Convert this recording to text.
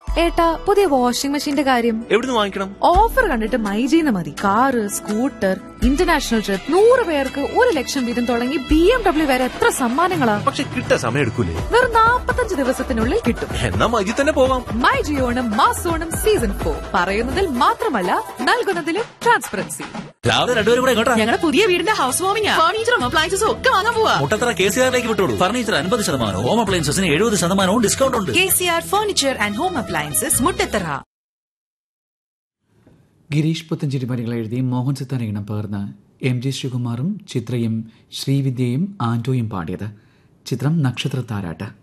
ഏട്ടാ പുതിയ വാഷിംഗ് മെഷീന്റെ കാര്യം എവിടുന്ന് വാങ്ങിക്കണം ഓഫർ കണ്ടിട്ട് മൈജീന്ന് മതി കാറ് സ്കൂട്ടർ ഇന്റർനാഷണൽ ട്രിപ്പ് നൂറ് പേർക്ക് ഒരു ലക്ഷം വീതം തുടങ്ങി ബി എം ഡബ്ല്യു വരെ എത്ര സമ്മാനങ്ങളാ പക്ഷെ കിട്ടാൻ സമയം എടുക്കൂലേ വെറും നാപ്പത്തഞ്ച് ദിവസത്തിനുള്ളിൽ കിട്ടും എന്നാ മജി തന്നെ പോവാം മൈ ജിയോണം മാസോണം സീസൺ ഫോർ പറയുന്നതിൽ മാത്രമല്ല നൽകുന്നതിലും ട്രാൻസ്പെറൻസി രാവിലെ രണ്ടുപേരും കൂടെ ഇങ്ങോട്ടാ ഞങ്ങളുടെ പുതിയ വീടിന്റെ ഹൗസ് വാമിംഗ് ഫർണിച്ചറും അപ്ലയൻസസും ഒക്കെ വാങ്ങാൻ പോവാ മുട്ടത്തറ കെ സി ആറിലേക്ക് വിട്ടോളൂ ഫർണിച്ചർ അൻപത് ശതമാനവും ഹോം അപ്ലയൻസസിന് എഴുപത് ശതമാനവും ഡിസ്കൗണ്ട് ഉണ്ട് K C R furniture and home appliances Muttathara Gireesh Puthenchery വരികൾ എഴുതി മോഹൻ സിത്താൻ ഈണം പകർന്ന് എം ജി ശ്രീകുമാറും ചിത്രയും ശ്രീവിദ്യയും ആന്റോയും പാടിയത് ചിത്രം നക്ഷത്ര താരാട്ട്